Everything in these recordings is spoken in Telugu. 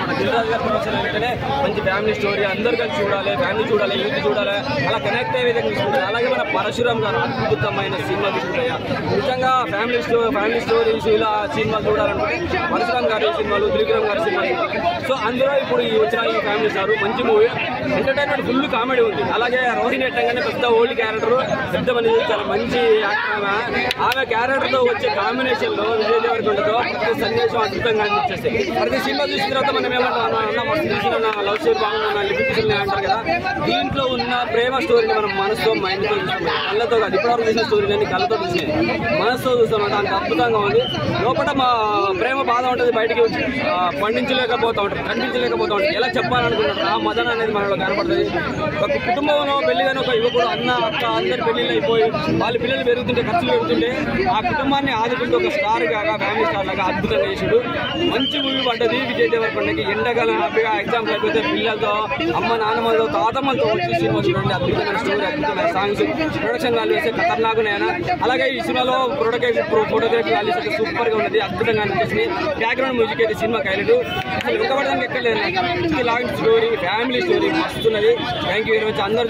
మన దిల్రాజు గారి ప్రొడక్షన్ అంటేనే మంచి ఫ్యామిలీ స్టోరీ అందరు కలిసి చూడాలి ఫ్యామిలీ చూడాలి యూత్ చూడాలి అలా కనెక్ట్ అయ్యే విధంగా తీసుకుంటారు అలాగే మన పరశురామ్ గారు అద్భుతమైన సినిమా తీసుకుంటాయి నిజంగా ఫ్యామిలీ స్టో ఫ్యామిలీ స్టోరీస్ ఇలా సినిమాలు చూడాలనుకుంటే పరశురామ్ గారి సినిమాలు త్రివిక్రమ్ గారి సినిమాలు సో అందులో ఇప్పుడు ఈ వచ్చిన ఈ ఫ్యామిలీ స్టార్ మంచి మూవీ ఎంటర్టైన్మెంట్ ఫుల్ కామెడీ ఉంది అలాగే రోహిణి ఎట్టంగానే పెద్ద ఓల్డ్ క్యారెక్టర్ పెద్ద మంది చాలా మంచి యాక్టర్ ఆమె ఆమె క్యారెక్టర్ తో వచ్చే కాంబినేషన్ లో విజయ్ దేవరకొండతో ప్రతి సన్నివేశం అద్భుతంగా అనిపించేస్తాయి ప్రతి సినిమా చూసిన తర్వాత మనం ఏమంటాం అన్న, అన్న మస్తు చూసిన లవ్ స్టోరీ బాగున్నా లిపిక్స్ అంటారు కదా దీంట్లో ఉన్న ప్రేమ స్టోరీని మనం మనసుతో మైండ్ తో చూస్తున్నాం కళ్ళతో కాదు ఇప్పటివరకు చూసిన స్టోరీ నేను కళ్ళతో చూసినాయి మనసుతో చూస్తామంటే అంత అద్భుతంగా ఉంది లోపల మా ప్రేమ బాధ ఉంటుంది బయటికి వచ్చి, ఆ, పండించలేకపోతా ఉంటారు కనిపించలేకపోతా ఉంటారు ఎలా చెప్పాలనుకుంటారు ఆ మదన అనేది మనలో కనపడుతుంది ఒక కుటుంబంలో పెళ్లిగానే ఒక యువకుడు అన్న అక్క అందరి పెళ్లిళ్ళు అయిపోయి వాళ్ళ పిల్లలు పెరుగుతుంటే ఖర్చులు పెరుగుతుంటే ఆ కుటుంబాన్ని ఆదుకుంటూ ఒక స్టార్ కాగా ఫ్యామిలీ స్టార్ లాగా అద్భుతంగా చేసాడు మంచి మూవీ పడ్డది విజయ్ దేవరకొండకి ఎండాకాలం హ్యాపీగా ఎగ్జామ్స్ అయిపోతే పిల్లలతో అమ్మ నాన్నమ్మలతో తాతమ్మలతో వచ్చి సినిమా చూడండి అద్భుతమైన స్టోరీ అద్భుతమైన సాంగ్స్ ప్రొడక్షన్ వాల్యూ వేస్తే ఖతర్నాకు నేనా అలాగే ఈ సినిమాలో ప్రొడక్ట్ ఫోటోగ్రఫీ వాల్యూస్ అయితే సూపర్ గా ఉన్నది అద్భుతంగా అనిపిస్తుంది బ్యాక్గ్రౌండ్ మ్యూజిక్ అయితే సినిమా హైలైట్ అసలు వెనకబడడానికి ఎక్కలేదు మంచి లాంగ్ స్టోరీ ఫ్యామిలీ స్టోరీ మస్తున్నది థ్యాంక్ యూ వెరీ మచ్ అందరు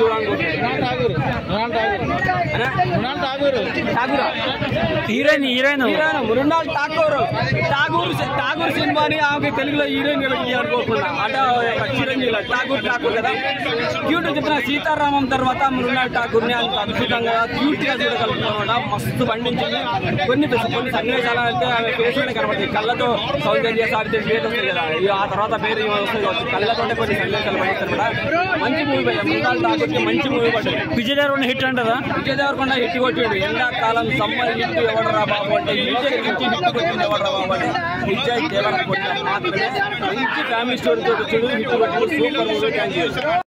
చూడాలనుకుంటున్నారా heroine heroine heroine Mrunal Thakur Tagore Tagore సినిమాని ఆమె తెలుగులో హీరోయిన్ అనుకోకుండా అంటే ఒక చిరంజీవి ఠాగూర్ ఠాకూర్ కదా క్యూట్ చెప్పిన సీతారామం తర్వాత మృణాల్ ఠాకూర్ ని అంత అద్భుతంగా క్యూట్ గా చూడగలుగుతాం మస్తు పండించింది కొన్ని కొన్ని సన్నివేశాలు అయితే ఆమె ఫేస్ లోనే కనబడుతుంది కళ్ళతో సౌందర్య సాగితే పేరు వస్తుంది కదా ఇక ఆ తర్వాత పేరు ఈమె వస్తుంది కావచ్చు కళ్ళతోనే కొన్ని సన్నివేశాలు పండిస్తారు కూడా మంచి మూవీ మృణాల్ ఠాకూర్ కి మంచి మూవీ పడ్డది విజయ్ దేవరకొండ హిట్ అంటదా విజయ్ దేవరకొండ హిట్ కొట్టిండు ఎండాకాలం సమ్మర్ హిట్ ఎవడరా బాబు అంటే విజయ్ నుంచి హిట్ కొట్టింది ఎవడరా బాబు అంటే విజయ్ దేవరకొండ మాత్రమే మంచి ఫ్యామిలీ స్టోరీతో వచ్చాడు హిట్ కొట్టిండు సూపర్ మూవీ థ్యాంక్ యూ